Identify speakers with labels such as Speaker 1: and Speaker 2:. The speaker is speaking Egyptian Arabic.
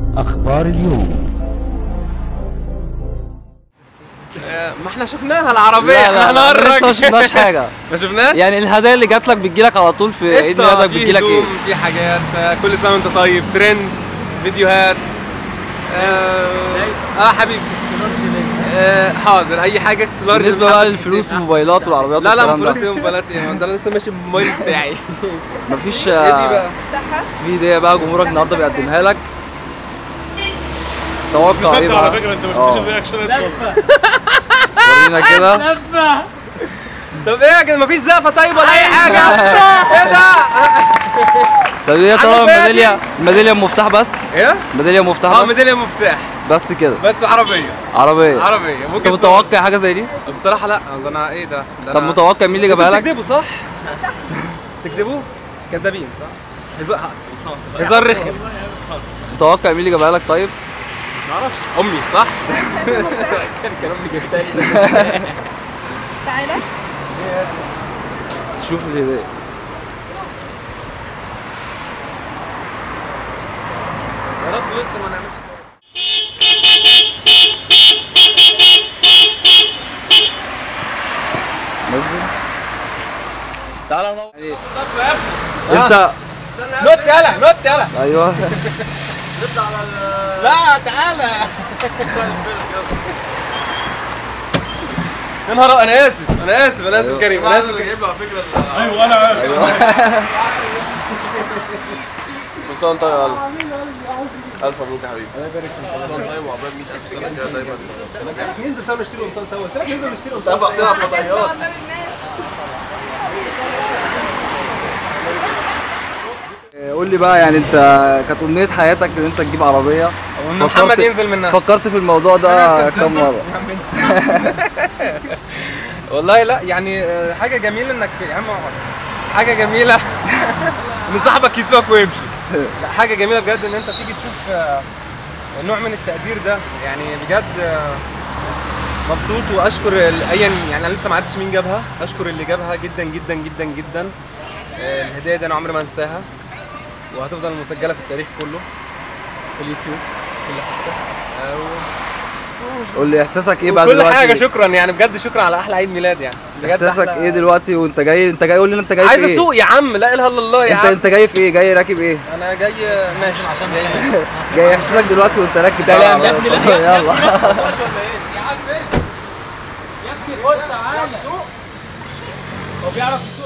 Speaker 1: أخبار اليوم
Speaker 2: ما احنا شفناها العربية
Speaker 3: لا
Speaker 2: احنا
Speaker 3: لا
Speaker 2: هنهرج
Speaker 3: لسه ما شفناش حاجه
Speaker 2: ما شفناش؟
Speaker 3: يعني الهدايا اللي جات لك بتجي لك على طول في عيد
Speaker 2: قشطة
Speaker 3: ميلادك
Speaker 2: في
Speaker 3: بتجي لك ايه
Speaker 2: هدوم في حاجات آه، كل سنة وانت طيب ترند فيديوهات اه, آه حبيبي آه حاضر اي حاجة سولار
Speaker 3: بالنسبه بقى للفلوس والموبايلات والعربيات
Speaker 2: لا لا
Speaker 3: والكلام ده.
Speaker 2: فلوس ايه موبايلات ايه ده انا لسه ماشي بالموبايل بتاعي
Speaker 3: مفيش
Speaker 2: ايه دي
Speaker 3: آه،
Speaker 2: بقى؟
Speaker 3: في هديه بقى جمهورك النهارده بيقدمها لك توقع ايه
Speaker 4: مصدق على
Speaker 3: بقى
Speaker 4: فكره انت مش
Speaker 3: آه.
Speaker 4: بتشوف رياكشنات
Speaker 3: ورينا كده
Speaker 2: طب ايه يا جدع مفيش زقفة طيب ولا اي حاجة؟ ايه ده؟
Speaker 3: طب ايه طبعا
Speaker 2: عامل زي
Speaker 3: الميداليه الميداليه مفتاح بس
Speaker 2: ايه؟
Speaker 3: ميداليه مفتاح
Speaker 2: اه
Speaker 3: بس
Speaker 2: ميدالية مفتاح
Speaker 3: بس كده
Speaker 2: بس عربية
Speaker 3: عربيه
Speaker 2: عربية
Speaker 3: انت
Speaker 2: ممكن
Speaker 3: متوقع حاجه زي دي
Speaker 2: بصراحة لا ده انا ايه ده؟ ده
Speaker 3: طب
Speaker 2: أنا-
Speaker 3: متوقع مين اللي جابها لك
Speaker 2: تكذبوا صح؟ تكذبوا؟ كذابين صح؟ هزار هزار رخم
Speaker 3: متوقع مين اللي جابها لك طيب
Speaker 2: ما اعرفش امي صح؟ كان كان امي جبتها لي
Speaker 5: تعالى
Speaker 3: شوف الهديه
Speaker 2: يا رب يستر ما نعملش
Speaker 3: نزل
Speaker 2: تعالى نور
Speaker 3: انت
Speaker 2: نوت يلا نوت يلا
Speaker 3: ايوه
Speaker 2: لا تعالى يا نهار انا اسف انا اسف انا اسف كريم انا اسف كريم
Speaker 4: ايوه انا عارف
Speaker 2: كل سنه وانت طيب يا قلب الف مبروك يا حبيبي الله يبارك فيك كل سنه وانت طيب وعقبال 100 سنه كده دايما ننزل سوا نشتري قمصان سوا قلت لك ننزل نشتري قمصان سوا تلعب فضائيات
Speaker 3: قول لي بقى يعني انت كانت امنيه حياتك ان انت تجيب عربيه
Speaker 2: وإن محمد ينزل منها.
Speaker 3: فكرت في الموضوع ده كم مره
Speaker 2: والله لا يعني آه، حاجه جميله انك يا عم اقعد. حاجه جميله ان صاحبك يسيبك ويمشي لا حاجه جميله بجد ان انت تيجي تشوف آه، نوع من التقدير ده يعني بجد آه، مبسوط واشكر ال- ايا يعني انا لسه ما عرفتش مين جابها اشكر اللي جابها جدا جدا جدا جدا آه، الهديه دي انا عمري ما انساها وهتفضل مسجله في التاريخ كله في اليوتيوب في كل حته آه، و-
Speaker 3: قول لي احساسك ايه بقى
Speaker 2: كل
Speaker 3: دلوقتي
Speaker 2: حاجه شكرا يعني بجد شكرا على احلى عيد ميلاد يعني بجد
Speaker 3: احساسك
Speaker 2: أحلى-
Speaker 3: ايه دلوقتي وانت جاي انت جاي قول لي انت جاي
Speaker 2: عايز
Speaker 3: في ايه
Speaker 2: اسوق يا عم لا اله الا الله يا
Speaker 3: انت
Speaker 2: عم
Speaker 3: انت جاي في ايه جاي راكب ايه
Speaker 2: انا جاي ماشي عشان جاي
Speaker 3: جاي احساسك دلوقتي وانت راكب
Speaker 2: سلام
Speaker 3: على
Speaker 2: يا ابني، لا،
Speaker 3: العربية.
Speaker 2: يا
Speaker 3: يلا
Speaker 2: هو بيعرف يسوق